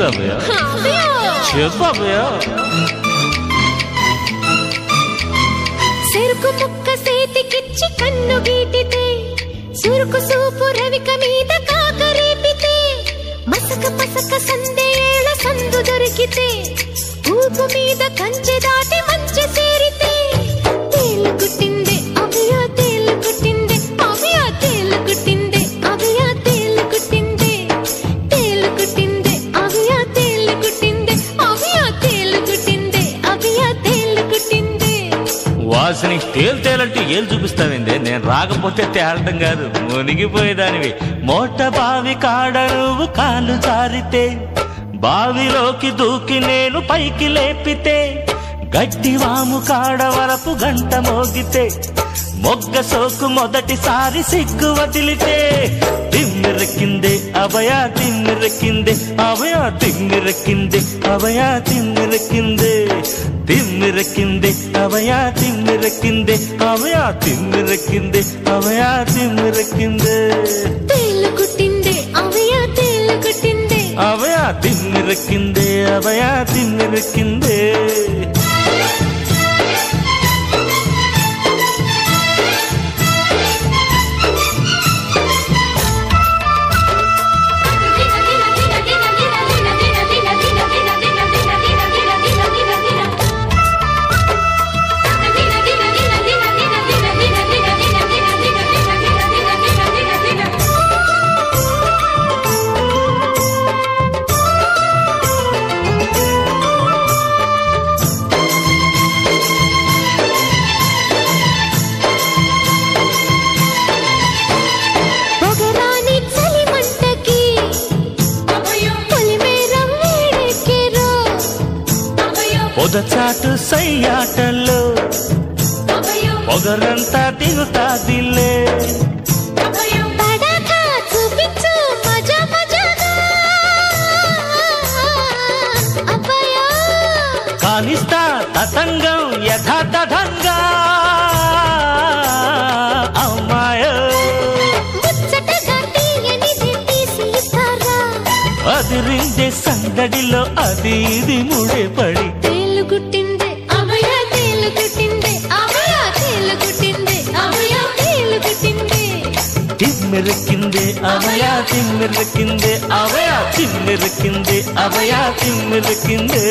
ఏంది అభయ అభయ చెప్పు అభయ చెరుకు ముక్క సేతికిచ్చి కన్ను గీటితే సురుకు సూపు రవిక మీద కాకరేపితే మసక మసక సందేళ సందు దొరికితే ఊపు మీద కంచె దాటి మంచె సేరితే తేలు కుట్టిందే అభయ తేలు కుట్టిందే అభయ తేలు కుట్టిందే అభయ తేలు కుట్టిందే తేలు కుట్టిందే అభయ తేలు కుట్టిందే అభయ తేలు కుట్టిందే అభయ తేలు కుట్టిందే వాసిని తేలు తేలంటే ఏలు చూపిస్తావిందే నేను రాకపోతే తేలటం కాదు మునిగిపోయేదానివి మోట బావి కాడ నువ్వు కాలు జారితే బావిలోకి దూకి నేను పైకి లేపితే గడ్డి వాము కాడ వరపు గంట మోగితే మొగ్గ సోకు మొదటిసారి సిగ్గు వదిలితే తిమ్మిరెక్కిందే అభయ తిమ్మిరెక్కిందే అభయ తిమ్మిరెక్కిందే అభయ తిమ్మిరెక్కిందే తిమ్మిరెక్కిందే అభయ తిమ్మిరెక్కిందే అభయ తిమ్మిరెక్కిందే అభయ తిమ్మిరెక్కిందే తేలు కుట్టిందే అవయ తేలు కుట్టిందే అభయ తిమ్మిరెక్కిందే అభయ తిమ్మిరెక్కిందే పొగరాని చలి మంటకి పొలిమేరం వేడెక్కెరో పొదచాటు సయ్యాటల్లో పొగరంతా దిగుతాదిలే తడాకా చూపించు మజా మజాగా అబ్బయా కానిస్తా తతంగం యథాతథంగా అమ్మాయ ముచ్చటగా తీయనిది తీసి ఇస్తారా అదిరిందే సందడిలో అది ఇది ముడే పడి తేలు కుట్టిందే అభయ తేలు కుట్టిందే అభయ తేలు కుట్టిందే అభయ తేలు కుట్టిందే తిమ్మిరెక్కిందే అవయ తిమ్మిరెక్కిందే అవయ తిమ్మిరెక్కిందే అవయ తిమ్మిరెక్కిందే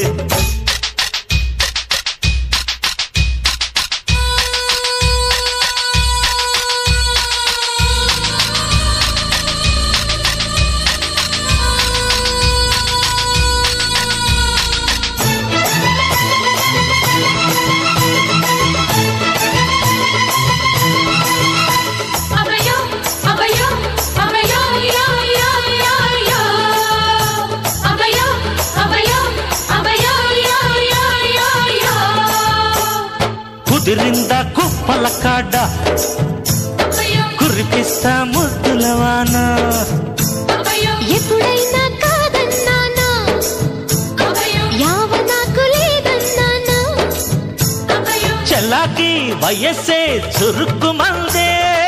అభయో అభయో అభయో యో యో యో యో అభయో అభయో అభయో యో యో యో యో కుదిరిందా కుప్పల కాడ అభయో కురిపిస్తా ముద్దుల వాన అభయో ఎప్పుడైనా కాదన్నానా అభయో యావ నాకు లేదన్నానా అభయో చెల్లాకి వయస్సే చురుక్కు మందే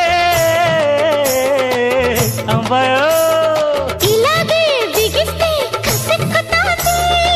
అబ్బాయో ఇలాగే బిగిస్తే కసెక్కుతాది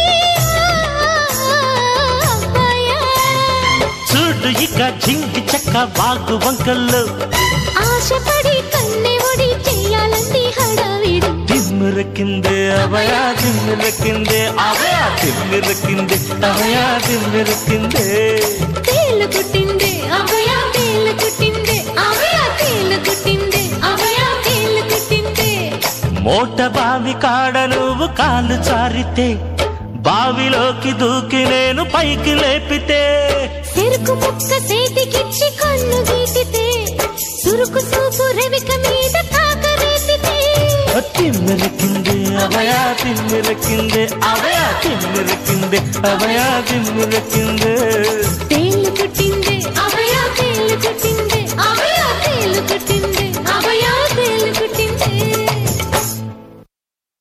అబ్బాయా చూడు ఇక జింకి చెక్క బాగు వంకల్లో ఆశపడి కన్నె ఒడి చెయ్యాలంది హడావిడి తిమ్మిరెక్కిందే అవయ తిమ్మిరెక్కిందే అవయ తిమ్మిరెక్కిందే అవయ తిమ్మిరెక్కిందే తేలు కుట్టిందే అభయ తేలు కుట్టిందే అభయ తేలు కుట్టిందే అభయ తేలు కుట్టిందే మోట బావి కాడ నువ్వు కాలు చారితే బావిలోకి దూకి నేను పైకి లేపితే చెరుకు ముక్క సేతికిచ్చి కన్ను గీటితే సురుకు సూపు రవిక మీద కాకరేపితే తిమ్మిరెక్కిందే అవయ తిమ్మిరెక్కిందే అవయ తిమ్మిరెక్కిందే అవయ తిమ్మిరెక్కిందే